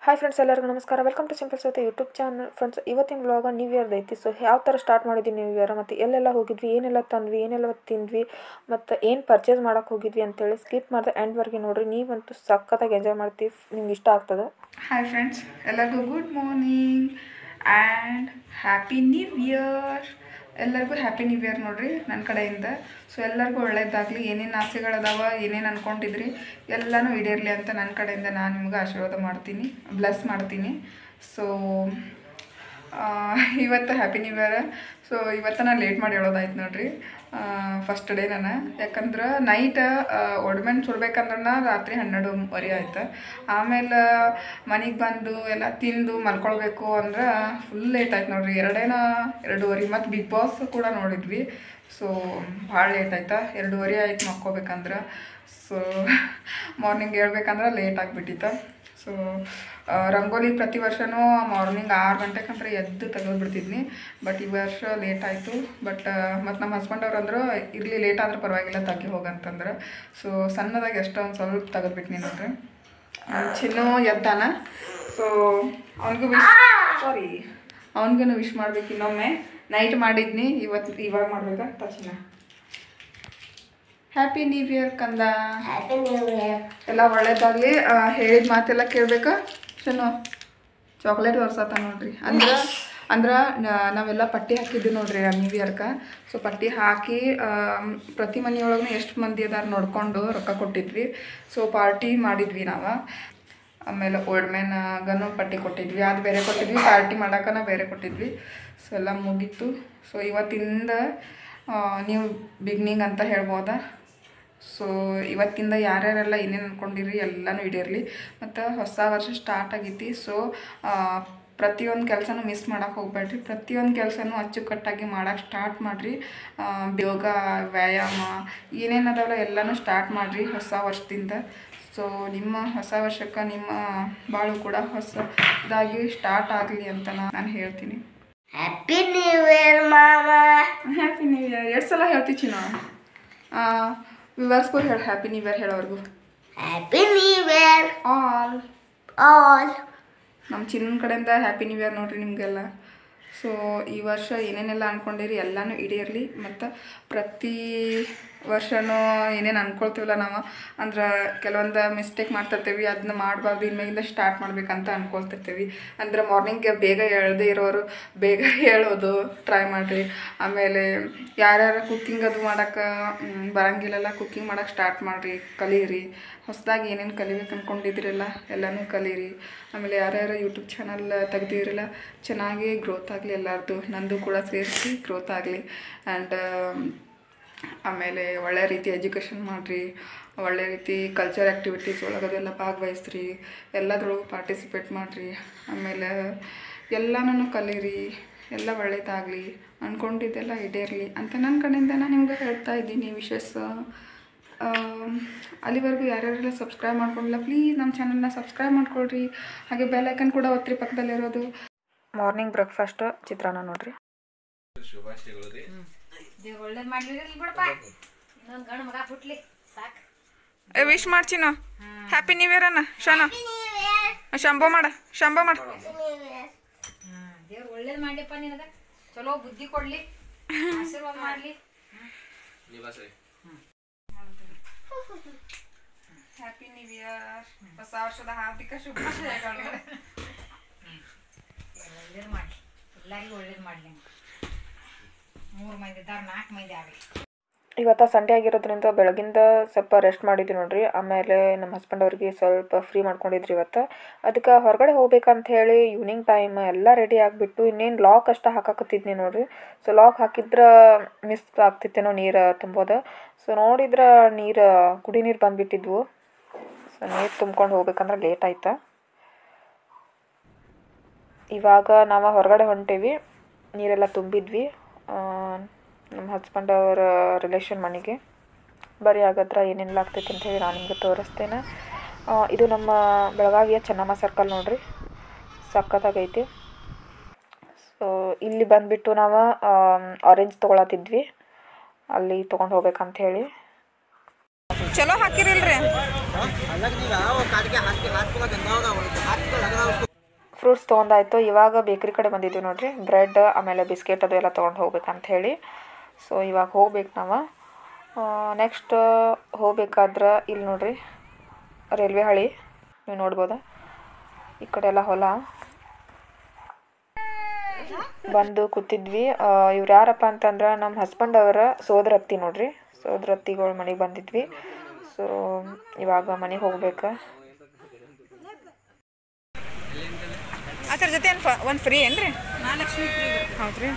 hi friends ಎಲ್ಲರಿಗೂ ನಮಸ್ಕಾರ welcome to simple ಸೌತೆ ಯೂಟ್ಯೂಬ್ ಚಾನಲ್ ಫ್ರೆಂಡ್ಸ್ ಇವತ್ತಿನ ವ್ಲಾಗ ನ್ಯೂ ಇಯರ್ದು ಐತಿ ಸೊ ಯಾವ ಥರ ಸ್ಟಾರ್ಟ್ ಮಾಡಿದ್ವಿ ನ್ಯೂ ಇಯರ್ ಮತ್ತು ಎಲ್ಲೆಲ್ಲ ಹೋಗಿದ್ವಿ ಏನೆಲ್ಲ ತಂದ್ವಿ ಏನೆಲ್ಲ ತಿಂದ್ವಿ ಮತ್ತು ಏನು ಪರ್ಚೇಸ್ ಮಾಡೋಕೆ ಹೋಗಿದ್ವಿ ಅಂತೇಳಿ ಸ್ಕಿಪ್ ಮಾಡಿದೆ ಎಂಡ್ವರೆಗೆ ನೋಡ್ರಿ ನೀವಂತೂ ಸಖತ್ತಾಗಿ ಎಂಜಾಯ್ ಮಾಡ್ತೀವಿ ನಿಮ್ಗೆ ಇಷ್ಟ ಆಗ್ತದೆ ಹಾಯ್ ಫ್ರೆಂಡ್ಸ್ ಎಲ್ಲರಿಗೂ good morning and happy new year ಎಲ್ಲರಿಗೂ ಹ್ಯಾಪಿ ನ್ಯೂ ಇಯರ್ ನೋಡ್ರಿ ನನ್ನ ಕಡೆಯಿಂದ ಸೊ ಎಲ್ಲರಿಗೂ ಒಳ್ಳೇದಾಗಲಿ ಏನೇನು ಆಸೆಗಳದಾವ ಏನೇನು ಅಂದ್ಕೊಂಡಿದ್ರಿ ಎಲ್ಲನೂ ಈಡೇರಲಿ ಅಂತ ನನ್ನ ಕಡೆಯಿಂದ ನಾನು ನಿಮ್ಗೆ ಆಶೀರ್ವಾದ ಮಾಡ್ತೀನಿ ಬ್ಲೆಸ್ ಮಾಡ್ತೀನಿ ಸೊ ಇವತ್ತು ಹ್ಯಾಪಿ ನ್ಯೂ ಇಯರ್ ಸೊ ಇವತ್ತು ನಾನು ಲೇಟ್ ಮಾಡಿ ಹೇಳೋದಾಯ್ತು ನೋಡ್ರಿ ಫಸ್ಟ್ ಡೇ ನಾನು ಯಾಕಂದ್ರೆ ನೈಟ್ ಒಡ್ಮೆಂಟ್ ಸುಡ್ಬೇಕಂದ್ರೆ ರಾತ್ರಿ ಹನ್ನೆರಡುವರೆ ಆಯ್ತು ಆಮೇಲೆ ಮನೆಗೆ ಬಂದು ಎಲ್ಲ ತಿಂದು ಮಲ್ಕೊಳ್ಬೇಕು ಅಂದ್ರೆ ಫುಲ್ ಲೇಟ್ ಆಯ್ತು ನೋಡ್ರಿ ಎರಡೇನ ಎರಡೂವರೆ ಮತ್ತು ಬಿಗ್ ಬಾಸ್ ಕೂಡ ನೋಡಿದ್ವಿ ಸೊ ಭಾಳ ಲೇಟ್ ಆಯ್ತಾ ಎರಡೂವರೆ ಆಯ್ತು ಮಕ್ಕೋಬೇಕಂದ್ರೆ ಸೊ ಮಾರ್ನಿಂಗ್ ಹೇಳ್ಬೇಕಂದ್ರೆ ಲೇಟ್ ಆಗಿಬಿಟ್ಟಿತ್ತು ಸೊ ರಂಗೋಲಿ ಪ್ರತಿ ವರ್ಷವೂ ಮಾರ್ನಿಂಗ್ ಆರು ಗಂಟೆಗಂದ್ರೆ ಎದ್ದು ತೆಗೆದುಬಿಡ್ತಿದ್ನಿ ಬಟ್ ಈ ವರ್ಷ ಲೇಟ್ ಆಯಿತು ಬಟ್ ಮತ್ತು ನಮ್ಮ ಹಸ್ಬೆಂಡ್ ಅವ್ರು ಅಂದರು ಇರಲಿ ಲೇಟ್ ಆದ್ರೆ ಪರವಾಗಿಲ್ಲ ತೆಗಿ ಹೋಗಂತಂದ್ರೆ ಸೊ ಸಣ್ಣದಾಗಿ ಎಷ್ಟೋ ಒಂದು ಸ್ವಲ್ಪ ತೆಗೆದ್ಬಿಟ್ನಿ ನೋಡ್ರಿ ನಮ್ ಚಿನ್ನು ಎದ್ದಾನ ಸೊ ಅವನಿಗೂ ವಿಶ್ ಸಾರಿ ಅವನಿಗೂ ವಿಶ್ ಮಾಡ್ಬೇಕು ಇನ್ನೊಮ್ಮೆ ನೈಟ್ ಮಾಡಿದ್ನಿ ಇವತ್ತು ಇವಾಗ ಮಾಡ್ಬೇಕಾ ತಕ್ಷಣ ಹ್ಯಾಪಿ ನ್ಯೂ ಇಯರ್ ಕಂದ ಎಲ್ಲ ಒಳ್ಳೇದಾಗಲಿ ಹೇಳಿದ ಮಾತೆಲ್ಲ ಕೇಳ್ಬೇಕಾ ಶನು ಚಾಕ್ಲೇಟ್ ತೋರ್ಸತ್ತ ನೋಡ್ರಿ ಅಂದ್ರೆ ಅಂದ್ರೆ ನ- ನಾವೆಲ್ಲ ಪಟ್ಟಿ ಹಾಕಿದ್ವಿ ನೋಡ್ರಿ ನ್ಯೂ ಇಯರ್ಗೆ ಸೊ ಪಟ್ಟಿ ಹಾಕಿ ಆಮ್, ಪ್ರತಿ ಮನೆಯೊಳಗೂ ಎಷ್ಟು ಮಂದಿ ಅದಾರ ನೋಡ್ಕೊಂಡು ರೊಕ್ಕ ಕೊಟ್ಟಿದ್ವಿ ಸೊ ಪಾರ್ಟಿ ಮಾಡಿದ್ವಿ ನಾವು ಆಮೇಲೆ ಓಲ್ಡ್ ಮ್ಯಾನ್ಗನು ಪಟ್ಟಿ ಕೊಟ್ಟಿದ್ವಿ ಅದು ಬೇರೆ ಕೊಟ್ಟಿದ್ವಿ ಪಾರ್ಟಿ ಮಾಡೋಕನ ಬೇರೆ ಕೊಟ್ಟಿದ್ವಿ ಸೊ ಎಲ್ಲ ಮುಗೀತು ಸೊ ಇವತ್ತಿಂದ ನೀವು ಬಿಗ್ನಿಂಗ್ ಅಂತ ಹೇಳ್ಬೋದಾ ಸೊ ಇವತ್ತಿಂದ ಯಾರ್ಯಾರೆಲ್ಲ ಏನೇನು ಅಂದ್ಕೊಂಡಿರಿ ಎಲ್ಲನೂ ಈಡೇರಲಿ ಮತ್ತು ಹೊಸ ವರ್ಷ ಸ್ಟಾರ್ಟ್ ಆಗೈತಿ ಸೊ ಪ್ರತಿಯೊಂದು ಕೆಲಸನೂ ಮಿಸ್ ಮಾಡೋಕೆ ಹೋಗ್ಬೇಡ್ರಿ ಪ್ರತಿಯೊಂದು ಕೆಲಸನೂ ಅಚ್ಚುಕಟ್ಟಾಗಿ ಮಾಡೋಕೆ ಸ್ಟಾರ್ಟ್ ಮಾಡಿರಿ ಯೋಗ ವ್ಯಾಯಾಮ ಏನೇನು ಅದಾವಲ್ಲ ಎಲ್ಲನೂ ಸ್ಟಾರ್ಟ್ ಮಾಡಿರಿ ಹೊಸ ವರ್ಷದಿಂದ ಸೊ ನಿಮ್ಮ ಹೊಸ ವರ್ಷಕ್ಕೆ ನಿಮ್ಮ ಬಾಳು ಕೂಡ ಹೊಸದಾಗಿ ಸ್ಟಾರ್ಟ್ ಆಗಲಿ ಅಂತ ನಾನು ಹೇಳ್ತೀನಿ ಹ್ಯಾಪಿ ನ್ಯೂ ಇಯರ್ ಮಾಮ ಹ್ಯಾಪಿ ನ್ಯೂ ಇಯರ್ ಎರಡು ಸಲ ಹೇಳ್ತೀವಿ ಚಿನ್ನ ವಿವರ್ಸ್ಗೂ ಹೇಳಿ ಹ್ಯಾಪಿ ನ್ಯೂ ಇಯರ್ ಹೇಳೋರ್ಗು happy new year all all ನಮ್ಮ ಚಿನ್ನನ ಕಡೆಯಿಂದ ಹ್ಯಾಪಿ ನ್ಯೂ ಇಯರ್ ನೋಡ್ರಿ ನಿಮಗೆಲ್ಲ ಸೊ ಈ ವರ್ಷ ಏನೇನೆಲ್ಲ ಅಂದ್ಕೊಂಡಿರಿ ಎಲ್ಲನೂ ಈಡೇರಲಿ ಮತ್ತು ಪ್ರತಿ ವರ್ಷನೂ ಏನೇನು ಅಂದ್ಕೊಳ್ತೀವಲ್ಲ ನಾವು ಅಂದ್ರೆ ಕೆಲವೊಂದು ಮಿಸ್ಟೇಕ್ ಮಾಡ್ತಿರ್ತೀವಿ ಅದನ್ನ ಮಾಡಬಾರ್ದು ಇನ್ಮೇಲಿಂದ ಸ್ಟಾರ್ಟ್ ಮಾಡ್ಬೇಕಂತ ಅಂದ್ಕೊಳ್ತಿರ್ತೀವಿ ಅಂದ್ರೆ ಮಾರ್ನಿಂಗ್ ಬೇಗ ಎಳ್ದೇ ಇರೋರು ಬೇಗ ಹೇಳೋದು ಟ್ರೈ ಮಾಡಿರಿ ಆಮೇಲೆ ಯಾರ್ಯಾರು ಕುಕ್ಕಿಂಗ್ ಅದು ಮಾಡೋಕೆ ಬರಂಗಿಲ್ಲಲ್ಲ ಕುಕ್ಕಿಂಗ್ ಮಾಡೋಕೆ ಸ್ಟಾರ್ಟ್ ಮಾಡಿರಿ ಕಲೀರಿ ಹೊಸದಾಗಿ ಏನೇನು ಕಲಿಬೇಕು ಅಂದ್ಕೊಂಡಿದ್ರಲ್ಲ ಎಲ್ಲನೂ ಕಲೀರಿ ಆಮೇಲೆ ಯಾರ್ಯಾರು ಯೂಟ್ಯೂಬ್ ಚಾನಲ್ ತೆಗ್ದಿರಲ್ಲ ಚೆನ್ನಾಗಿ ಗ್ರೋತ್ ಆಗಲಿ ಎಲ್ಲರದು ನಂದು ಕೂಡ ಸೇರಿಸಿ ಗ್ರೋತ್ ಆಗಲಿ ಆ್ಯಂಡ್ ಆಮೇಲೆ ಒಳ್ಳೆ ರೀತಿ ಎಜುಕೇಷನ್ ಮಾಡಿರಿ ಒಳ್ಳೆ ರೀತಿ ಕಲ್ಚರ್ ಆ್ಯಕ್ಟಿವಿಟೀಸ್ ಒಳಗದೆಲ್ಲ ಭಾಗವಹಿಸ್ರಿ ಎಲ್ಲದ್ರೊಳಗೂ ಪಾರ್ಟಿಸಿಪೇಟ್ ಮಾಡಿರಿ ಆಮೇಲೆ ಎಲ್ಲನೂ ಕಲೀರಿ ಎಲ್ಲ ಒಳ್ಳೇದಾಗಲಿ ಅಂದ್ಕೊಂಡಿದ್ದೆಲ್ಲ ಈಡೇರಲಿ ಅಂತ ನನ್ನ ಕಡೆಯಿಂದ ನಾನು ನಿಮ್ಗೆ ಹೇಳ್ತಾ ಇದ್ದೀನಿ ವಿಶೇಷ ಅಲ್ಲಿವರೆಗೂ ಯಾರ್ಯಾರೆಲ್ಲ ಸಬ್ಸ್ಕ್ರೈಬ್ ಮಾಡ್ಕೊಂಡಿಲ್ಲ ಪ್ಲೀಸ್ ನಮ್ಮ ಚಾನಲ್ನ ಸಬ್ಸ್ಕ್ರೈಬ್ ಮಾಡ್ಕೊಳ್ರಿ ಹಾಗೆ ಬೆಲ್ ಐಕನ್ ಕೂಡ ಒತ್ತಿರಿ ಪಕ್ಕದಲ್ಲಿರೋದು ಮಾರ್ನಿಂಗ್ ಬ್ರೇಕ್ಫಾಸ್ಟ್ ಚಿತ್ರಾನ್ನ ನೋಡ್ರಿ ಒಳ್ಳೇದ್ ಮಾಡ್ಲಿ ಬಿಡಪ್ಪ ಇನ್ನೊಂದ್ ಗಂಡು ಮಗ ಹುಟ್ಲಿ ಸಾಕು ವಿಶ್ ಮಾಡ್ಚಿನ ಹ್ಯಾಪಿ ನ್ಯೂ ಇಯರ್ ಅನ್ನ ಶಾನ ಶಂಭೋ ಮಾಡ ಶಂಭೋ ಮಾಡ ದೇವ್ರು ಒಳ್ಳೇದ್ ಮಾಡ್ಲಿಪ್ಪ ನಿನಗ ಚಲೋ ಬುದ್ಧಿ ಕೊಡ್ಲಿ ಆಶೀರ್ವಾದ ಮಾಡ್ಲಿ ಹ್ಯಾಪಿ ನ್ಯೂ ಇಯರ್ ಹೊಸ ವರ್ಷದ ಹಾರ್ದಿಕ ಶುಭಾಶಯಗಳು ಒಳ್ಳೇದ್ ಮಾಡ್ಲಿ ಎಲ್ಲರಿಗೂ ಒಳ್ಳೇದ್ ಮಾಡ್ಲಿ ಮೂರು ಮಂದಿ ಇದ್ದಾರ ನಾಲ್ಕು ಮಂದಿ ಆಗಲಿ ಇವತ್ತು ಸಂಡೇ ಆಗಿರೋದ್ರಿಂದ ಬೆಳಗಿಂದ ಸ್ವಲ್ಪ ರೆಸ್ಟ್ ಮಾಡಿದ್ವಿ ನೋಡ್ರಿ ಆಮೇಲೆ ನಮ್ಮ ಹಸ್ಬೆಂಡ್ ಅವ್ರಿಗೆ ಸ್ವಲ್ಪ ಫ್ರೀ ಮಾಡ್ಕೊಂಡಿದ್ರಿ ಇವತ್ತು ಅದಕ್ಕೆ ಹೊರಗಡೆ ಹೋಗ್ಬೇಕಂತ ಹೇಳಿ ಈವ್ನಿಂಗ್ ಟೈಮ್ ಎಲ್ಲ ರೆಡಿ ಆಗಿಬಿಟ್ಟು ಇನ್ನೇನು ಲಾಕ್ ಅಷ್ಟ ಹಾಕಾಕತ್ತಿದ್ನಿ ನೋಡ್ರಿ ಸೊ ಲಾಕ್ ಹಾಕಿದ್ರೆ ಮಿಸ್ ಆಗ್ತಿತ್ತೇನೋ ನೀರು ತುಂಬೋದು ಸೊ ನೋಡಿದ್ರೆ ನೀರು ಕುಡಿ ನೀರು ಬಂದುಬಿಟ್ಟಿದ್ವು ಸೊ ನೀರು ತುಂಬ್ಕೊಂಡು ಹೋಗ್ಬೇಕಂದ್ರೆ ಲೇಟ್ ಆಯ್ತು ಇವಾಗ ನಾವು ಹೊರಗಡೆ ಹೊಂಟೇವಿ ನೀರೆಲ್ಲ ತುಂಬಿದ್ವಿ ಆ, ನಮ್ಮ ಹಸ್ಬೆಂಡ್ ಅವರ ರಿಲೇಷನ್ ಮನೆಗೆ ಬರೀ ಹಾಗಾದ್ರೆ ಏನೆಲ್ಲ ಆಗ್ತೈತೆ ಅಂತ ಹೇಳಿ ನಾನು ನಿಮ್ಗೆ ತೋರಿಸ್ತೇನೆ ಆ, ಇದು ನಮ್ಮ ಬೆಳಗಾವಿಯ ಚೆನ್ನಮ್ಮ ಸರ್ಕಲ್ ನೋಡ್ರಿ ಸಖತ್ತಾಗೈತಿ ಸೊ ಇಲ್ಲಿ ಬಂದುಬಿಟ್ಟು ನಾವು ಆರೆಂಜ್ ತೊಗೊಳತ್ತಿದ್ವಿ ಅಲ್ಲಿ ತೊಗೊಂಡು ಹೋಗ್ಬೇಕಂತ ಹೇಳಿ ಚಲೋ ಹಾಕಿರಿಲ್ರಿ ಫ್ರೂಟ್ಸ್ ತೊಗೊಂಡಾಯ್ತು ಇವಾಗ ಬೇಕ್ರಿ ಕಡೆ ಬಂದಿದ್ದೀವಿ ನೋಡ್ರಿ ಬ್ರೆಡ್ ಆಮೇಲೆ ಬಿಸ್ಕೆಟ್ ಅದು ಎಲ್ಲ ತೊಗೊಂಡು ಹೋಗ್ಬೇಕಂತ ಹೇಳಿ ಸೊ ಇವಾಗ ಹೋಗ್ಬೇಕು ನಾವು ನೆಕ್ಸ್ಟ್ ಹೋಗ್ಬೇಕಾದ್ರೆ ಇಲ್ಲಿ ನೋಡ್ರಿ ರೈಲ್ವೆ ಹಳಿ ನೀವು ನೋಡ್ಬೋದಾ ಈ ಕಡೆ ಎಲ್ಲ ಹೊಲ ಬಂದು ಕೂತಿದ್ವಿ ಇವ್ರು ಯಾರಪ್ಪ ಅಂತಂದ್ರೆ ನಮ್ಮ ಹಸ್ಬೆಂಡ್ ಅವರ ಸೋದರತ್ತಿ ನೋಡ್ರಿ ಸೋದರತ್ತಿಗಳ ಮನೆಗೆ ಬಂದಿದ್ವಿ ಸೊ ಇವಾಗ ಮನೆಗೆ ಹೋಗ್ಬೇಕು ಅದ್ರ ಜೊತೆ ಏನು ಒಂದು ಫ್ರೀ ಏನ್ರಿ ಮಹಾಲಕ್ಷ್ಮಿ ಫ್ರೀ ಹೌದ್ರಿ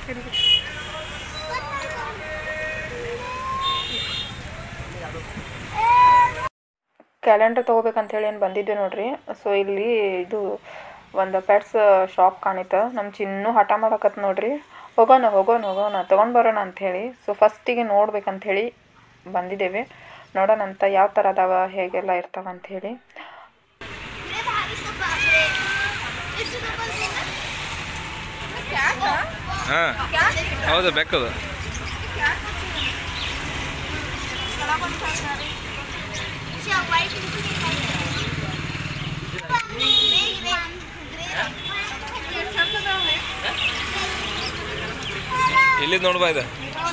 ಕ್ಯಾಲೆಂಡರ್ ತೊಗೋಬೇಕಂತ ಹೇಳಿ ಏನು ಬಂದಿದ್ದೆ ನೋಡ್ರಿ ಸೊ ಇಲ್ಲಿ ಇದು ಒಂದು ಪೆಟ್ಸ್ ಶಾಪ್ ಕಾಣಿತ ನಮ್ಮ ಚಿನ್ನು ಹಠ ಮಾಡಕತ್ ನೋಡ್ರಿ ಹೋಗೋಣ ಹೋಗೋಣ ಹೋಗೋಣ ತೊಗೊಂಡು ಬರೋಣ ಅಂಥೇಳಿ ಸೊ ಫಸ್ಟಿಗೆ ನೋಡ್ಬೇಕಂತ ಹೇಳಿ ಬಂದಿದ್ದೇವೆ ನೋಡೋಣ ಅಂತ ಯಾವ ಥರ ಅದಾವ ಹೇಗೆಲ್ಲ ಇರ್ತಾವ ಅಂಥೇಳಿ ಹಾಂ ಹೌದು ಬೆಕ್ಕದು ಇಲ್ಲಿದ್ ನೋಡ್ಬಾ ಇದು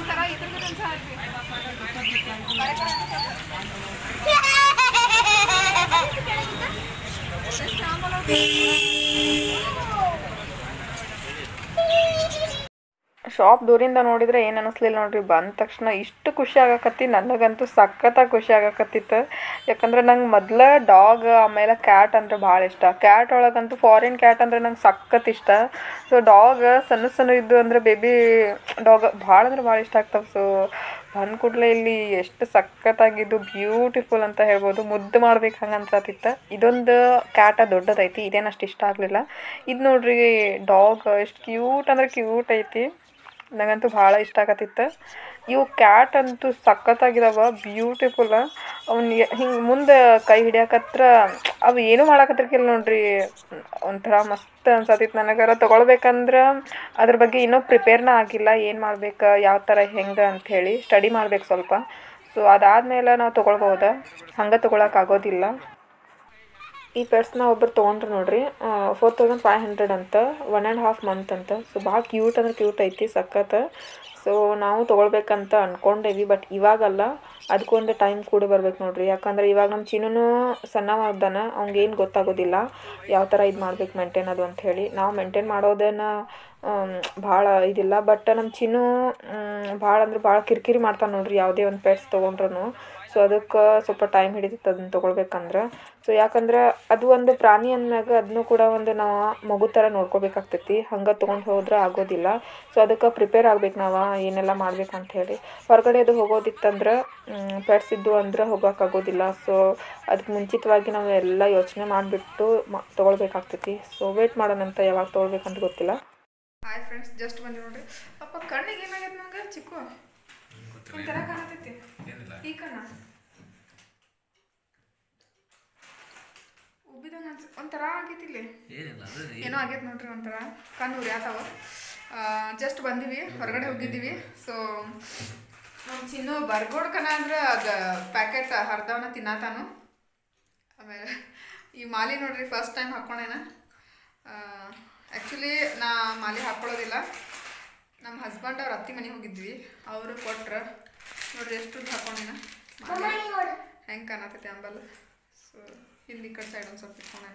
ಶಾಪ್ ದೂರಿಂದ ನೋಡಿದ್ರೆ ಏನು ಅನ್ನಿಸ್ಲಿಲ್ಲ ನೋಡ್ರಿ ಬಂದ ತಕ್ಷಣ ಇಷ್ಟು ಖುಷಿ ಆಗಕತ್ತಿ ನನಗಂತೂ ಸಖತ್ತಾಗಿ ಖುಷಿ ಆಗಕತ್ತಿತ್ತು ಯಾಕಂದ್ರೆ ನಂಗೆ ಮೊದ್ಲು ಡಾಗ್ ಆಮೇಲೆ ಕ್ಯಾಟ್ ಅಂದ್ರೆ ಭಾಳ ಇಷ್ಟ ಕ್ಯಾಟ್ ಒಳಗಂತೂ ಫಾರಿನ್ ಕ್ಯಾಟ್ ಅಂದ್ರೆ ನಂಗೆ ಸಖತ್ ಇಷ್ಟ ಸೊ ಡಾಗ್ ಸಣ್ಣ ಸಣ್ಣ ಇದ್ದು ಅಂದ್ರೆ ಬೇಬಿ ಡಾಗ್ ಭಾಳ ಅಂದ್ರೆ ಭಾಳ ಇಷ್ಟ ಆಗ್ತಾವೆ ಸೊ ಬಂದ ಕೂಡಲೇ ಇಲ್ಲಿ ಎಷ್ಟು ಸಖತ್ತಾಗಿದ್ದು ಬ್ಯೂಟಿಫುಲ್ ಅಂತ ಹೇಳ್ಬೋದು ಮುದ್ದು ಮಾಡ್ಬೇಕು ಹಂಗೆ ಅನ್ಸತ್ತಿತ್ತು ಇದೊಂದು ಕ್ಯಾಟ ದೊಡ್ಡದೈತಿ ಇದೇನಷ್ಟು ಇಷ್ಟ ಆಗಲಿಲ್ಲ ಇದು ನೋಡ್ರಿ ಡಾಗ್ ಎಷ್ಟು ಕ್ಯೂಟ್ ಅಂದ್ರೆ ಕ್ಯೂಟ್ ಐತಿ ನನಗಂತೂ ಭಾಳ ಇಷ್ಟ ಆಗತ್ತಿತ್ತು ಇವು ಕ್ಯಾಟ್ ಅಂತೂ ಸಖತ್ತಾಗಿದಾವ ಬ್ಯೂಟಿಫುಲ್ ಅವ್ನ ಹಿಂಗೆ ಮುಂದೆ ಕೈ ಹಿಡಿಯಕತ್ರ ಅವು ಏನೂ ಮಾಡಕತ್ತಿರ್ಕಿಲ್ಲ ನೋಡ್ರಿ ಒಂಥರ ಮಸ್ತ್ ಅನ್ಸತ್ತಿತ್ತು ನನಗಾರ ತೊಗೊಳ್ಬೇಕಂದ್ರೆ ಅದ್ರ ಬಗ್ಗೆ ಇನ್ನೂ ಪ್ರಿಪೇರ್ನ ಆಗಿಲ್ಲ ಏನು ಮಾಡ್ಬೇಕು ಯಾವ ಥರ ಹೆಂಗೆ ಅಂಥೇಳಿ ಸ್ಟಡಿ ಮಾಡ್ಬೇಕು ಸ್ವಲ್ಪ ಸೊ ಅದಾದಮೇಲೆ ನಾವು ತೊಗೊಳ್ಬೋದ ಹಂಗೆ ತೊಗೊಳಕ್ಕಾಗೋದಿಲ್ಲ ಈ ಪೆಟ್ಸ್ನ ಒಬ್ಬರು ತೊಗೊಂಡ್ರು ನೋಡ್ರಿ ಫೋರ್ ತೌಸಂಡ್ ಫೈವ್ ಹಂಡ್ರೆಡ್ ಅಂತ ಒನ್ ಆ್ಯಂಡ್ ಹಾಫ್ ಮಂತ್ ಅಂತ ಸೊ ಭಾಳ ಕ್ಯೂಟ್ ಅಂದ್ರೆ ಕ್ಯೂಟ್ ಐತಿ ಸಖತ್ ಸೊ ನಾವು ತೊಗೊಳ್ಬೇಕಂತ ಅಂದ್ಕೊಂಡೇವಿ ಬಟ್ ಇವಾಗಲ್ಲ ಅದಕ್ಕೊಂದು ಟೈಮ್ ಕೂಡ ಬರ್ಬೇಕು ನೋಡ್ರಿ ಯಾಕಂದ್ರೆ ಇವಾಗ ನಮ್ಮ ಚಿನ್ನೂ ಸಣ್ಣವ ಇದ್ದಾನ ಅವ್ನಿಗೇನು ಗೊತ್ತಾಗೋದಿಲ್ಲ ಯಾವ ಥರ ಇದು ಮಾಡ್ಬೇಕು ಮೇಂಟೈನ್ ಅದು ಅಂತ ಹೇಳಿ ನಾವು ಮೇಂಟೈನ್ ಮಾಡೋದನ್ನ ಭಾಳ ಇದಿಲ್ಲ ಬಟ್ ನಮ್ಮ ಚಿನ್ನು ಭಾಳ ಅಂದ್ರೆ ಭಾಳ ಕಿರಿಕಿರಿ ಮಾಡ್ತಾನೆ ನೋಡ್ರಿ ಯಾವುದೇ ಒಂದು ಪೆಟ್ಸ್ ತೊಗೊಂಡ್ರು ಸೊ ಅದಕ್ಕೆ ಸ್ವಲ್ಪ ಟೈಮ್ ಹಿಡಿತೈತೆ ಅದನ್ನ ತೊಗೊಳ್ಬೇಕಂದ್ರೆ ಸೊ ಯಾಕಂದ್ರೆ ಅದು ಒಂದು ಪ್ರಾಣಿ ಅಂದ್ಮ್ಯಾಗ ಅದನ್ನು ಕೂಡ ಒಂದು ನಾವು ಮಗು ಥರ ನೋಡ್ಕೋಬೇಕಾಗ್ತೈತಿ ಹಂಗೆ ತೊಗೊಂಡು ಹೋದ್ರೆ ಆಗೋದಿಲ್ಲ ಸೊ ಅದಕ್ಕೆ ಪ್ರಿಪೇರ್ ಆಗ್ಬೇಕು ನಾವು ಏನೆಲ್ಲ ಮಾಡ್ಬೇಕಂತ ಹೇಳಿ ಹೊರಗಡೆ ಅದು ಹೋಗೋದಿತ್ತಂದ್ರೆ ಪೆಟ್ಸ್ ಇದ್ದು ಅಂದ್ರೆ ಹೋಗೋಕ್ಕಾಗೋದಿಲ್ಲ ಸೊ ಅದಕ್ಕೆ ಮುಂಚಿತವಾಗಿ ನಾವು ಎಲ್ಲ ಯೋಚನೆ ಮಾಡಿಬಿಟ್ಟು ಮ ತೊಗೊಳ್ಬೇಕಾಗ್ತೈತಿ ಸೊ ವೇಟ್ ಮಾಡೋಣಂತ ಯಾವಾಗ ತೊಗೊಳ್ಬೇಕಂತ ಗೊತ್ತಿಲ್ಲ ಹಾಯ್ ಫ್ರೆಂಡ್ಸ್ ಜಸ್ಟ್ ಬಂದಿ ನೋಡ್ರಿ ಅಪ್ಪ ಕಣ್ಣಿಗೆ ಏನಾಗೈತೆ ನಂಗೆ ಚಿಕ್ಕು ಒಂಥರ ಕಾಣತೈತಿ ಈ ಕಣ್ಣ ಉಬ್ಬಿದಂಗೆ ಅನ್ಸ ಒಂಥರ ಆಗೈತಿ ಇಲ್ಲಿ ಏನೋ ಆಗೈತೆ ನೋಡ್ರಿ ಒಂಥರ ಕಣ್ಣು ಉರಿಯಾತಾವ ಜಸ್ಟ್ ಬಂದೀವಿ ಹೊರಗಡೆ ಹೋಗಿದ್ದೀವಿ ಸೊ ನಮ್ಮ ಚಿನ್ನು ಬರ್ಗೋಡ್ ಕಣ ಅಂದ್ರೆ ಅದು ಪ್ಯಾಕೆಟ್ ಹರ್ದವನ್ನ ತಿನ್ನತಾನು ಆಮೇಲೆ ಈ ಮಾಲಿ ನೋಡ್ರಿ ಫಸ್ಟ್ ಟೈಮ್ ಹಾಕ್ಕೊಂಡೇನ ಆ್ಯಕ್ಚುಲಿ ನಾ ಮಾಲಿ ಹಾಕ್ಕೊಳ್ಳೋದಿಲ್ಲ ನಮ್ಮ ಹಸ್ಬೆಂಡ್ ಅವ್ರ ಅತ್ತಿ ಮನೆಗೆ ಹೋಗಿದ್ವಿ ಅವರು ಕೊಟ್ರ ನೋಡ್ರಿ ಎಷ್ಟು ಹಾಕೊಂಡೇನ ಹೆಂಗೆ ಕಾಣತೈತಿ ಅಂಬಲ್ ಸೊ ಇಲ್ಲಿ ಈ ಕಡೆ ಸೈಡ್ ಒಂದು ಸ್ವಲ್ಪ ಇಟ್ಕೊಂಡೇನ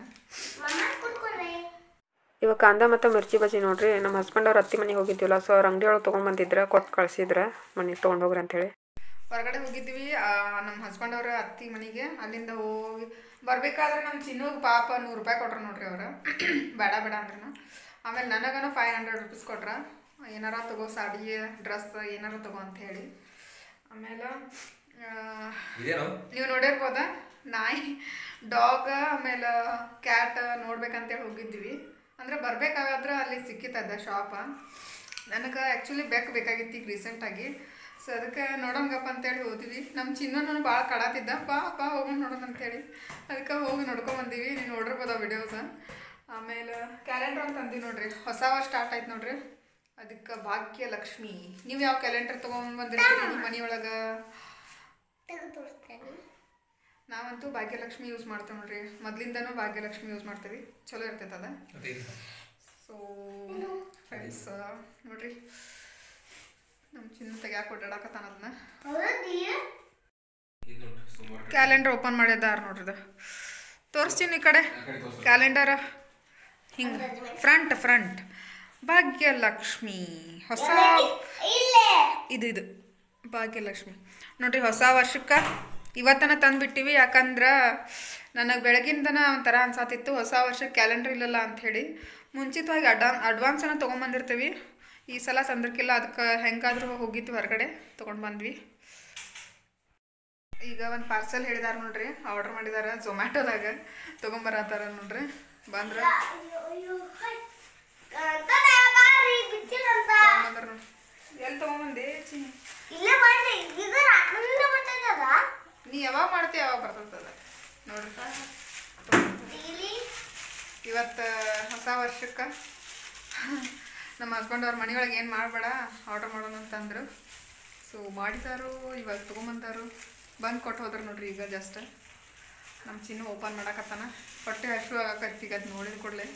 ಇವಾಗ ಕಾಂದ ಮತ್ತು ಮಿರ್ಚಿ ಬಜ್ಜಿ ನೋಡ್ರಿ ನಮ್ಮ ಹಸ್ಬೆಂಡ್ ಅವ್ರ ಅತ್ತಿ ಮನೆಗೆ ಹೋಗಿದ್ವಿಲ್ಲ ಸೊ ಅವ್ರ ಅಂಗಡಿ ಒಳಗೆ ತೊಗೊಂಬಂದಿದ್ರೆ ಕೊಟ್ಟು ಕಳ್ಸಿದ್ರೆ ಮನೆಗೆ ತೊಗೊಂಡು ಹೋಗ್ರಿ ಅಂತೇಳಿ ಹೊರಗಡೆ ಹೋಗಿದ್ವಿ ಆ, ನಮ್ಮ ಹಸ್ಬೆಂಡ್ ಅವ್ರ ಅತ್ತಿ ಮನೆಗೆ ಅಲ್ಲಿಂದ ಹೋಗಿ ಬರ್ಬೇಕಾದ್ರೆ ನಮ್ಮ ಚಿನ್ನೂಗೆ ಪಾಪ ನೂರು ರೂಪಾಯಿ ಕೊಟ್ರು ನೋಡ್ರಿ ಅವ್ರು ಬೇಡ ಬೇಡ ಅಂದ್ರೂ ಆಮೇಲೆ ನನಗನು ಫೈವ್ ಹಂಡ್ರೆಡ್ ರುಪೀಸ್ ಕೊಟ್ರ ಏನಾರ ತಗೋ ಸಾಡಿ ಡ್ರೆಸ್ ಏನಾರ ತಗೋ ಅಂತ ಹೇಳಿ ಆಮೇಲೆ ಆ, ನೀವು ನೋಡಿರ್ಬೋದ ನಾಯಿ ಡಾಗ್ ಆಮೇಲೆ ಕ್ಯಾಟ್ ನೋಡ್ಬೇಕಂತೇಳಿ ಹೋಗಿದ್ವಿ ಅಂದ್ರೆ ಬರ್ಬೇಕಾದ್ರೆ ಅಲ್ಲಿ ಸಿಕ್ಕಿತ್ತದ ಶಾಪ ನನಗೆ ಆ್ಯಕ್ಚುಲಿ ಬೆಕ್ ಬೇಕಾಗಿತ್ತು ಈಗ ರೀಸೆಂಟಾಗಿ ಸೊ ಅದಕ್ಕೆ ನೋಡೋಂಗಪ್ಪ ಅಂತೇಳಿ ಹೋದ್ವಿ ನಮ್ಮ ಚಿನ್ನನು ಭಾಳ ಕಡಾತಿದ್ದ ಬಾ ಬಾ ಹೋಗೋಣ ನೋಡೋಣ ಅಂತೇಳಿ ಅದಕ್ಕೆ ಹೋಗಿ ನೋಡ್ಕೊಂಬಂದೀವಿ ನೀವು ನೋಡಿರ್ಬೋದ ವಿಡಿಯೋಸ ಆಮೇಲೆ ಕ್ಯಾಲೆಂಡರ್ ಅಂತ ಅಂದಿವಿ ನೋಡ್ರಿ ಹೊಸ ಸ್ಟಾರ್ಟ್ ಆಯ್ತು ನೋಡ್ರಿ ಅದಕ್ಕೆ ಭಾಗ್ಯ ಲಕ್ಷ್ಮಿ ನೀವು ಯಾವ ಕ್ಯಾಲೆಂಡರ್ ತೊಗೊಂಬಂದಿರ್ತೀರಿ ನಿಮ್ಮ ಮನೆಯೊಳಗೆ ತೆಗೆದು ತೋರಿಸ್ತೇನೆ ನಾವಂತೂ ಭಾಗ್ಯಲಕ್ಷ್ಮಿ ಯೂಸ್ ಮಾಡ್ತೇವೆ ನೋಡ್ರಿ ಮೊದ್ಲಿಂದನೂ ಭಾಗ್ಯಲಕ್ಷ್ಮಿ ಯೂಸ್ ಮಾಡ್ತೀವಿ ಚಲೋ ಇರ್ತೈತೆ ಅದ ಸೊ ಫ್ರೆಂಡ್ಸ್ ನೋಡ್ರಿ ನಮ್ಮ ಚಿನ್ನ ತೆಗ್ಯಾಕೆ ಓಡಾಡಕತ್ತಾನ ಅದನ್ನ ಕ್ಯಾಲೆಂಡರ್ ಓಪನ್ ಮಾಡಿದ್ದಾರ ನೋಡ್ರಿ ಇದು ತೋರಿಸ್ತೀನಿ ಈ ಕಡೆ ಕ್ಯಾಲೆಂಡರ್ ಹಿಂಗೆ ಫ್ರಂಟ್ ಫ್ರಂಟ್ ಭಾಗ್ಯಲಕ್ಷ್ಮಿ ಹೊಸ ಇದು ಇದು ಭಾಗ್ಯಲಕ್ಷ್ಮಿ ನೋಡ್ರಿ ಹೊಸ ವರ್ಷಕ್ಕೆ ಇವತ್ತನ ತಂದುಬಿಟ್ಟಿವಿ ಯಾಕಂದ್ರೆ ನನಗೆ ಬೆಳಗಿಂದನ ಒಂಥರ ಅನ್ಸಾತಿತ್ತು ಹೊಸ ವರ್ಷಕ್ಕೆ ಕ್ಯಾಲೆಂಡರ್ ಇಲ್ಲಲ್ಲ ಅಂಥೇಳಿ ಮುಂಚಿತವಾಗಿ ಅಡ್ವಾನ್ ಅಡ್ವಾನ್ಸನ್ನ ತೊಗೊಂಬಂದಿರ್ತೀವಿ ಈ ಸಲ ತಂದಿರ್ಕಿಲ್ಲ ಅದಕ್ಕೆ ಹೆಂಗಾದ್ರೂ ಹೋಗಿದ್ವಿ ಹೊರಗಡೆ ತೊಗೊಂಡು ಬಂದ್ವಿ ಈಗ ಒಂದು ಪಾರ್ಸಲ್ ಹೇಳಿದಾರ ನೋಡ್ರಿ ಆರ್ಡರ್ ಮಾಡಿದಾರ ಝೊಮ್ಯಾಟೋದಾಗ ತೊಗೊಂಬರತ್ತಾರ ನೋಡ್ರಿ ಬಂದ್ರೆ ತೊಗೊಂಬಂದಾರ ನೋಡ್ರಿ ಎಲ್ಲಿ ತೊಗೊಂಬಂದೆ ಚಿ ಇಲ್ಲೇ ಬಂದೆ ಇದು ರಾತ್ರಿಯಿಂದ ಬರ್ತದದ ನೀ ಯಾವಾಗ ಮಾಡ್ತೀಯ ಯಾವಾಗ ಬರ್ತದ ನೋಡ್ರಿ ಇಲ್ಲಿ ಇವತ್ತು ಹೊಸ ವರ್ಷಕ್ಕೆ ನಮ್ಮ ಹಸ್ಬೆಂಡ್ ಅವ್ರ ಮನೆಯೊಳಗೆ ಏನು ಮಾಡಬೇಡ ಆರ್ಡರ್ ಮಾಡೋಣ ಅಂತಂದ್ರು ಸೊ ಮಾಡಿದಾರು ಇವಾಗ ತೊಗೊಂಬಂದಾರು ಬಂದು ಕೊಟ್ಟು ಹೋದ್ರು ನೋಡ್ರಿ ಈಗ ಜಸ್ಟ್ ನಮ್ಮ ಚಿನ್ನು ಓಪನ್ ಮಾಡಕತ್ತಾನ ಹೊಟ್ಟೆ ಹಸು ಆಗಕತ್ತಿ ಈಗ ಅದು ನೋಡಿದ ಕೂಡಲೇ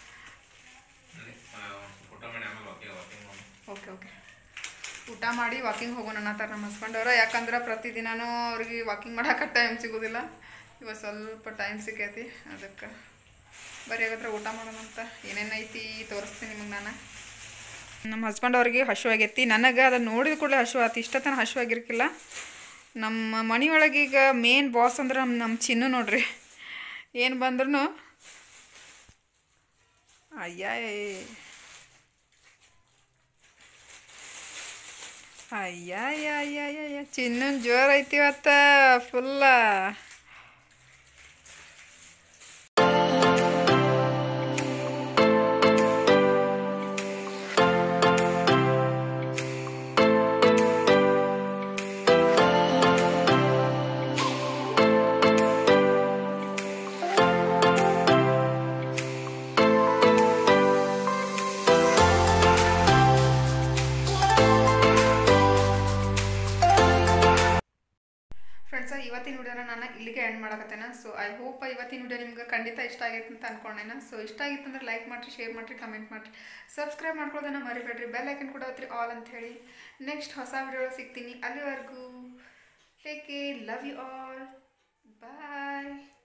ಓಕೆ ಓಕೆ ಊಟ ಮಾಡಿ ವಾಕಿಂಗ್ ಹೋಗೋಣ ಅನ್ನತ್ತಾರ ನಮ್ಮ ಹಸ್ಬೆಂಡ್ ಅವರು ಯಾಕಂದ್ರೆ ಪ್ರತಿದಿನನೂ ಅವ್ರಿಗೆ ವಾಕಿಂಗ್ ಮಾಡಕ್ಕೆ ಟೈಮ್ ಸಿಗೋದಿಲ್ಲ ಇವತ್ತು ಸ್ವಲ್ಪ ಟೈಮ್ ಸಿಕ್ಕೈತಿ ಅದಕ್ಕೆ ಬರೀ ಹಾಗಾದ್ರೆ ಊಟ ಮಾಡೋಣ ಅಂತ ಏನೇನು ಐತಿ ತೋರಿಸ್ತೀನಿ ನಿಮಗೆ ನಾನು ನಮ್ಮ ಹಸ್ಬೆಂಡ್ ಅವ್ರಿಗೆ ಹಶು ಆಗೈತಿ ನನಗೆ ಅದನ್ನು ನೋಡಿದ ಕೂಡಲೇ ಹಶು ಆಯ್ತು ಇಷ್ಟತನ ಹಶು ಆಗಿರ್ಕಿಲ್ಲ ನಮ್ಮ ಮನೆಯೊಳಗೆ ಈಗ ಮೇನ್ ಬಾಸ್ ಅಂದ್ರೆ ನಮ್ಮ ನಮ್ಮ ಚಿನ್ನು ನೋಡ್ರಿ ಏನು ಬಂದ್ರೂ ಅಯ್ಯ ಅಯ್ಯ ಚಿನ್ನನ್ ಜೋರ್ ಐತಿ ಇವತ್ತ ಫುಲ್ಲ ಫ್ರೆಂಡ್ಸ ಇವತ್ತಿನ ವಿಡಿಯೋನ ನಾನು ಇಲ್ಲಿಗೆ ಎಂಡ್ ಮಾಡಕತ್ತೇನೆ ಸೊ ಐ ಹೋಪ್ ಇವತ್ತಿನ ವಿಡಿಯೋ ನಿಮ್ಗೆ ಖಂಡಿತ ಇಷ್ಟ ಆಗೈತೆ ಅಂತ ಅನ್ಕೊಂಡೇನ ಸೊ ಇಷ್ಟ ಆಗಿತ್ತು ಅಂದ್ರೆ ಲೈಕ್ ಮಾಡಿರಿ ಶೇರ್ ಮಾಡಿರಿ ಕಮೆಂಟ್ ಮಾಡಿರಿ ಸಬ್ಸ್ಕ್ರೈಬ್ ಮಾಡ್ಕೊಳ್ಳೋದನ್ನ ಮರಿಬೇಡ್ರಿ ಬೆಲ್ ಐಕನ್ ಕೂಡ ಹೊತ್ರಿ ಆಲ್ ಅಂತ ಹೇಳಿ ನೆಕ್ಸ್ಟ್ ಹೊಸ ವಿಡಿಯೋ ಸಿಗ್ತೀನಿ ಅಲ್ಲಿವರೆಗೂ take care love you all bye